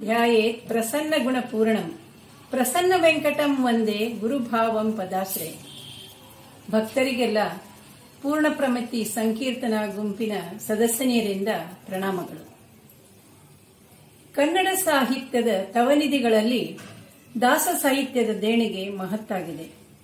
ಧ್ಯಾಯೇತ್ ಪ್ರಸನ್ನ ಗುಣಪೂರ್ಣಂ ಪ್ರಸನ್ನ ವೆಂಕಟಂ ಒಂದೇ ಗುರುಭಾವಂ ಪದಾಶ್ರಯ ಭಕ್ತರಿಗೆಲ್ಲ ಪೂರ್ಣ ಪ್ರಮತಿ ಸಂಕೀರ್ತನ ಗುಂಪಿನ ಸದಸ್ಯನಿಯರಿಂದ ಪ್ರಣಾಮಗಳು ಕನ್ನಡ ಸಾಹಿತ್ಯದ ತವನಿಧಿಗಳಲ್ಲಿ ದಾಸ ಸಾಹಿತ್ಯದ ದೇಣಿಗೆ ಮಹತ್ತಾಗಿದೆ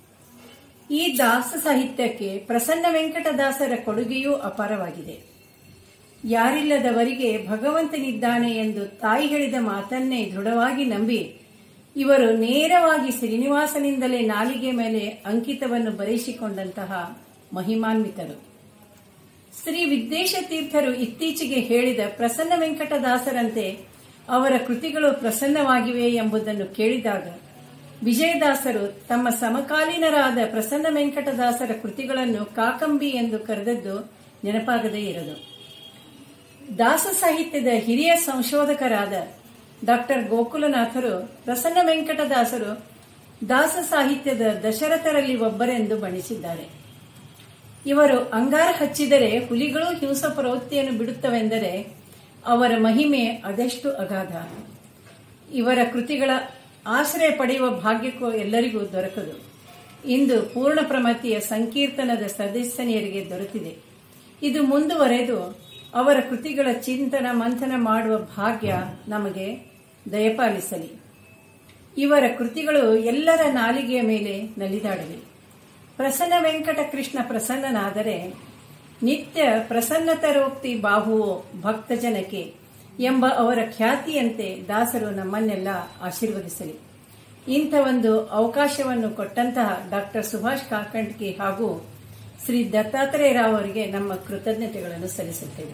ಈ ದಾಸ ಸಾಹಿತ್ಯಕ್ಕೆ ಪ್ರಸನ್ನ ವೆಂಕಟದಾಸರ ಕೊಡುಗೆಯೂ ಅಪಾರವಾಗಿದೆ ಯಾರಿಲ್ಲದವರಿಗೆ ಭಗವಂತನಿದ್ದಾನೆ ಎಂದು ತಾಯಿ ಹೇಳಿದ ಮಾತನ್ನೇ ದೃಢವಾಗಿ ನಂಬಿ ಇವರು ನೇರವಾಗಿ ಶ್ರೀನಿವಾಸನಿಂದಲೇ ನಾಲಿಗೆ ಮೇಲೆ ಅಂಕಿತವನ್ನು ಬರೆಸಿಕೊಂಡಂತಹ ಮಹಿಮಾನ್ವಿತರು ಶ್ರೀ ವಿದ್ವೇಶ ತೀರ್ಥರು ಇತ್ತೀಚೆಗೆ ಹೇಳಿದ ಪ್ರಸನ್ನ ವೆಂಕಟದಾಸರಂತೆ ಅವರ ಕೃತಿಗಳು ಪ್ರಸನ್ನವಾಗಿವೆ ಎಂಬುದನ್ನು ಕೇಳಿದಾಗ ವಿಜಯದಾಸರು ತಮ್ಮ ಸಮಕಾಲೀನರಾದ ಪ್ರಸನ್ನ ವೆಂಕಟದಾಸರ ಕೃತಿಗಳನ್ನು ಕಾಕಂಬಿ ಎಂದು ಕರೆದದ್ದು ನೆನಪಾಗದೇ ಇರದು ದಾಸ ಸಾಹಿತ್ಯದ ಹಿರಿಯ ಸಂಶೋಧಕರಾದ ಡಾಕ್ಟರ್ ಗೋಕುಲನಾಥರು ಪ್ರಸನ್ನ ವೆಂಕಟದಾಸರು ದಾಸ ಸಾಹಿತ್ಯದ ದಶರಥರಲ್ಲಿ ಒಬ್ಬರೆಂದು ಬಣಿಸಿದ್ದಾರೆ ಇವರು ಅಂಗಾರ ಹಚ್ಚಿದರೆ ಹುಲಿಗಳು ಹಿಂಸ ಪ್ರವೃತ್ತಿಯನ್ನು ಬಿಡುತ್ತವೆಂದರೆ ಅವರ ಮಹಿಮೆ ಅದೆಷ್ಟು ಅಗಾಧ ಇವರ ಕೃತಿಗಳ ಆಶ್ರಯ ಪಡೆಯುವ ಭಾಗ್ಯಕ್ಕೂ ಎಲ್ಲರಿಗೂ ದೊರಕದು ಇಂದು ಪೂರ್ಣ ಪ್ರಮತಿಯ ಸಂಕೀರ್ತನದ ಸದಸ್ಯನಿಯರಿಗೆ ದೊರೆತಿದೆ ಇದು ಮುಂದುವರೆದು ಅವರ ಕೃತಿಗಳ ಚಿಂತನ ಮಂಥನ ಮಾಡುವ ಭಾಗ್ಯ ನಮಗೆ ದಯಪಾಲಿಸಲಿ ಇವರ ಕೃತಿಗಳು ಎಲ್ಲರ ನಾಲಿಗೆಯ ಮೇಲೆ ನಲಿದಾಡಲಿ ಪ್ರಸನ್ನ ವೆಂಕಟ ಕೃಷ್ಣ ಪ್ರಸನ್ನನಾದರೆ ನಿತ್ಯ ಪ್ರಸನ್ನತರೋಕ್ತಿ ಬಾಹುವೋ ಭಕ್ತಜನಕ್ಕೆ ಎಂಬ ಅವರ ಖ್ಯಾತಿಯಂತೆ ದಾಸರು ನಮ್ಮನ್ನೆಲ್ಲ ಆಶೀರ್ವದಿಸಲಿ ಇಂಥ ಒಂದು ಅವಕಾಶವನ್ನು ಕೊಟ್ಟಂತಹ ಡಾಕ್ಟರ್ ಸುಭಾಷ್ ಕಾಕಂಡ್ಕಿ ಹಾಗೂ ಶ್ರೀ ದತ್ತಾತ್ರೇಯ ರಾವ್ ಅವರಿಗೆ ನಮ್ಮ ಕೃತಜ್ಞತೆಗಳನ್ನು ಸಲ್ಲಿಸುತ್ತೇವೆ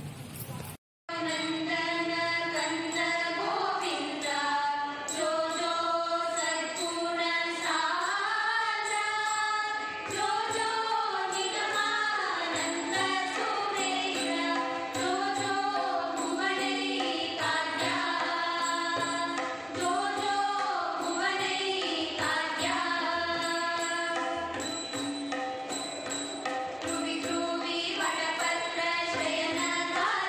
ಧ್ರುವಿ ಧ್ರುವಿ ವಟಪತ್ರ ಶಯನ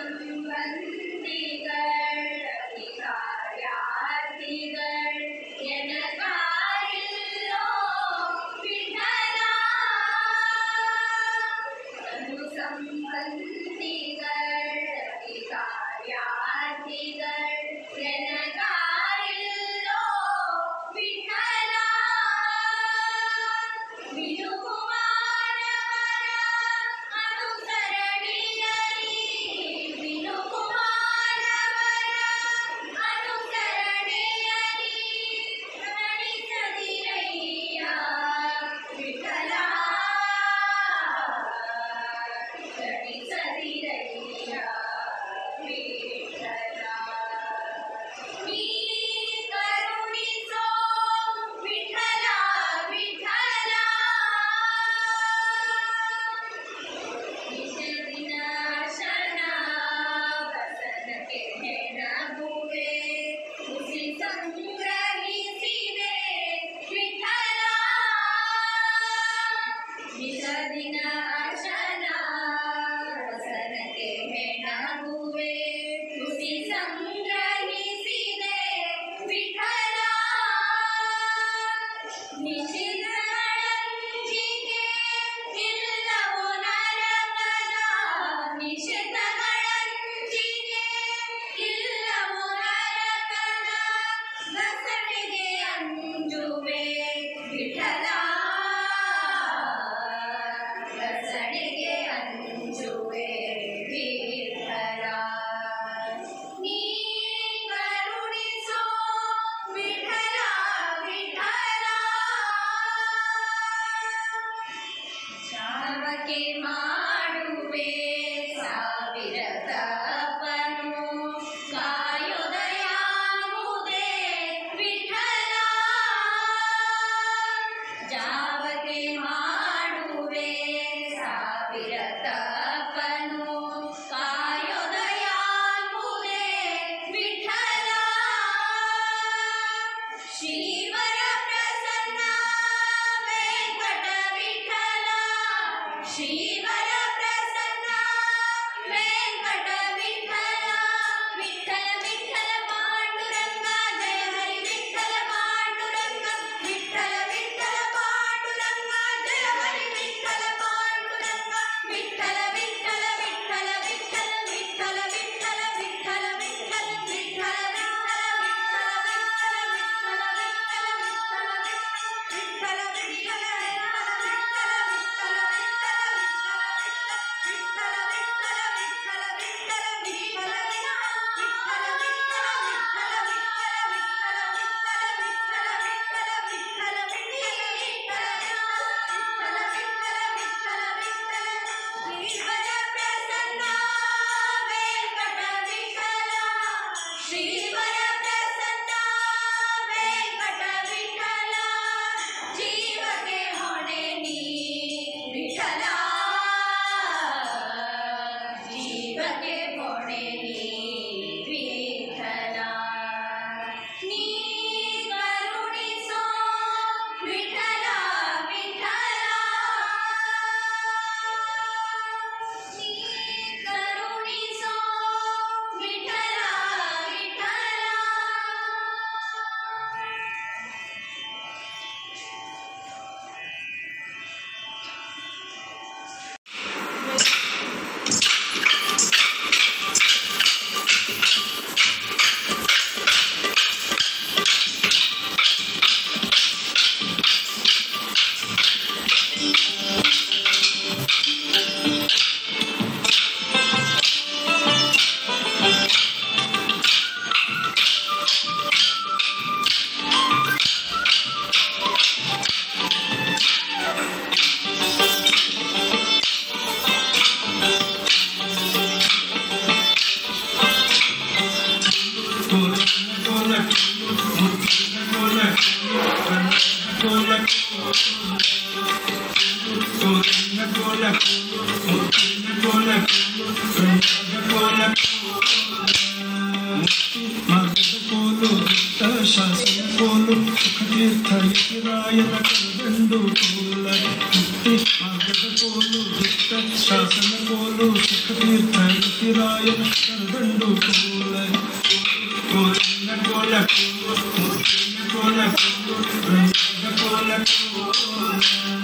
ವಿನುಕುಮಾರವರ ಅನುಸರಣಿಗರಿ ವಿನುಕುಮಾರವರ ಮುತ್ತಿರಾಯ ಕರದಂಡು ಕೋಲ ಕೋಲನ್ನ ಕೋಲ ಮುತ್ತಿನ ಕೋಲ ರಂಗದ ಕೋಲ ಕೋಲ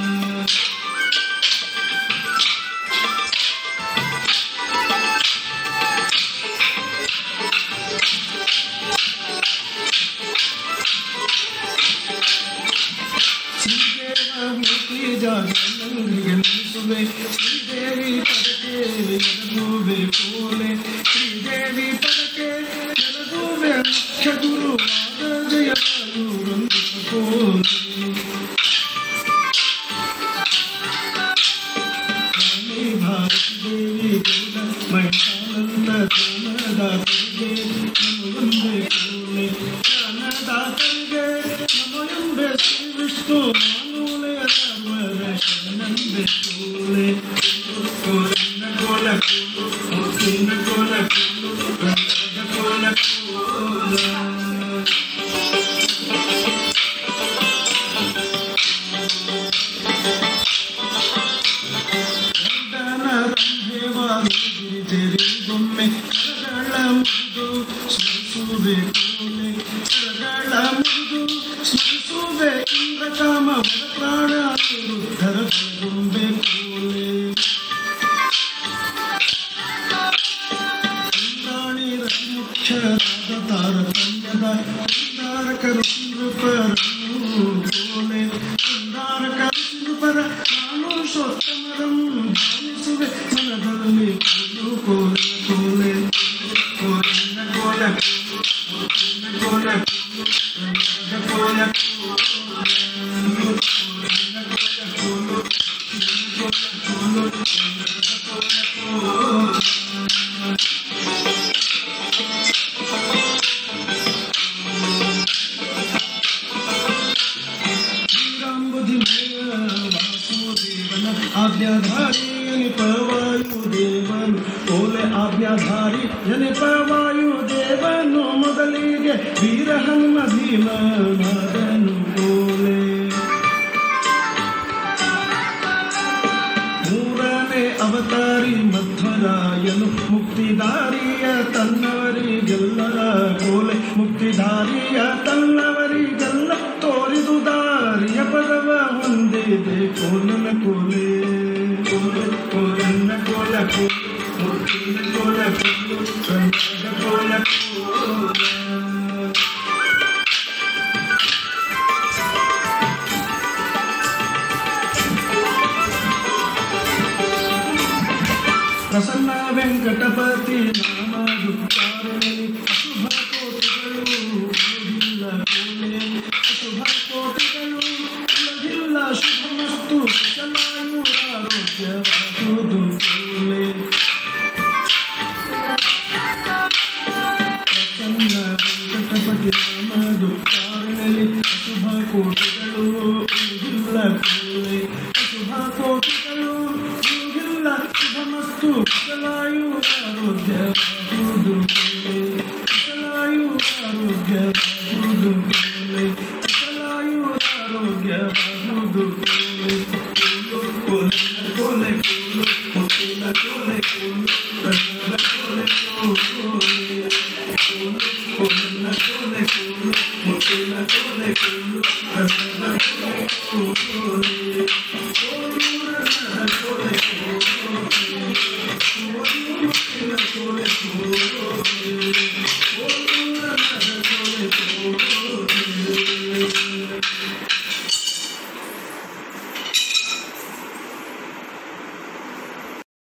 ಶ್ರೀದೇವಿ ಜಾಗನಿಗೆ ನಿಲ್ಲಿಸುವೆ ಶ್ರೀದೇವಿ ಪದಕೆ ಎಲಗುವೆ ಕೋಲೆ ಶ್ರೀದೇವಿ ಪದಕೆ ಎಲಗುವೆ ಮುಖ್ಯ ಗುರುವಾದ ಜಯವಾಯು ರಂಜಿತ ಕೋಲೆ ರಾಣಿ ಭಾರತಿ ದೇವಿ ಗೌಡ ಮಹಿಷಾನಂದ ಜ್ಞಾನದಾತರಿಗೆ ನಮೋ ಎಂಬೆ ಕೋಲೆ ಜ್ಞಾನದಾತರಿಗೆ ನಮೋ ಎಂಬೆ ಶ್ರೀ ವಿಷ್ಣು ಮಾನೂಲೆಯ ಧರ್ಮದ ಶರಣಂಬೆ ಕೋಲೆ ಕೋಲನ್ನ ಕೋಲ ಕೋಲು ಮುತ್ತಿನ ಕೋಲ ಕೋಲು ರಂಗದ ಕೋಲ ಕೋಲ ಗೊಂಬೆ ಕರಗಳ ಮುರಿದು ಸ್ಮರಿಸುವೆ ಕೋಲೆ ಕರಗಳ ಮುರಿದು ಸ್ಮರಿಸುವೆ ಇಂದ್ರಕಾಮ ಪ್ರಾಣ ವಿರುದ್ಧರ ಗೊಂಬೆ ಕೋಲೆ ಇಂದ್ರಾಣಿ ರತಿ ಮುಖ್ಯರಾದ ತಾರತಮ್ಯದ ಇಂದಾರಕರು ನೃಪರನ್ನು ಕೋಲೆ ಇಂದಾರಕರು ನೃಪರ ಮಾನುಷೋತ್ತಮರಂ ಧ್ಯಾನಿಸುವೆ ಮನದಲ್ಲಿ ಕೋಲು ಕೋಲ ಕೋಲೆ ಕೋಲಿನ ಕೋಲ ಕೋಲಿನ ಕೋಲ ರಂಗದ ಕೋಲ ಕೋಲಿನ ಕೋಲ ಕೋಲು ಕೋಲ ಕೋಲು ರಂಗದ ಕೋಲ ಕೋಲ ಶ್ರೀರಾಂಬುಧಿಮಯ ವಾಸುದೇವನ ಆಜ್ಞಾಧಾರಿ ಜನಿಪವಾಯು ದೇವನು ಓಲೆ ಆಜ್ಞಾಧಾರಿ ಜನಿಪವಾಯು ದೇವನು ಮೊದಲಿಗೆ ವೀರ ಹನುಮ ಭೀಮನಾದನು ಓಲೆ ಮೂರನೇ ಅವತಾರಿ ಮಧ್ವರಾಯನು ಮುಕ್ತಿದಾರಿಯ ತನ್ನವರಿಗೆಲ್ಲ ಕೋಲೆ ಮುಕ್ತಿದಾರಿಯ ತನ್ನವರಿಗೆಲ್ಲ ತೋರಿದು ದಾರಿಯ ಪದವ ಹೊಂದಿದೆ ಕೋಲನ ಕೋಲೆ ಕೋಲೆ ಕೋಲನ್ನ ಕೋಲ ಕೋಲು ಮುಕ್ತಿನ ಕೋಲ ಕೋಲು ಕನ್ನಡ ಕೋಲ ಕೋಲ ಪ್ರಸನ್ನ ವೆಂಕಟಪತಿ ನಾಮದು ಕಾರಣಲಿ ಅಶುಭ ಕೋಟಿಗಳು ಉಳಿದಿಲ್ಲ ಕೋಲೆ ಅಶುಭ ಕೋಟಿಗಳು ಉಳಿದಿಲ್ಲ ಶುಭಮಸ್ತು ಕುಶಲಾಯು ಆರೋಗ್ಯವಾಗುವುದು ಕೋಲೆ ಪ್ರಸನ್ನ ವೆಂಕಟಪತಿ ನಾಮದು ಕಾರಣಲಿ ಅಶುಭ ಕೋಟಿಗಳು ಉಳಿದಿಲ್ಲ ಕೋಲೆ ಅಶುಭ ಕೋಟಿಗಳು ಉಳಿದಿಲ್ಲ ಶುಭಮಸ್ತು ಕುಶಲಾಯು ಆರೋಗ್ಯವಾಗುವುದು ಕೋಲೆ ಕುಶಲಾಯು ಆರೋಗ್ಯವಾಗುವುದು ಕೋಲೆ ಕುಶಲಾಯು ಆರೋಗ್ಯವಾಗುವುದು ಕೋಲೆ ಕೋಲು ಕೋಲಿನ ಕೋಲೆ ಕೋಲು ಮುತ್ತಿನ ಕೋಲೆ ಕೋಲು ಬಣ್ಣದ ಕೋಲೆ ಕೋಲೆ ಕೋಲು ಕೋಲಿನ ಕೋಲೆ ಕೋಲು ಮುತ್ತಿನ ಕೋಲೆ ಕೋಲು ಬಣ್ಣದ ಕೋಲೆ ಕೋಲೆ ಕೋಲು ಬಣ್ಣದ ಕೋಲೆ ಕೋಲೆ ಕೋಲು ಮುತ್ತಿನ ಕೋಲೆ ಕೋಲೆ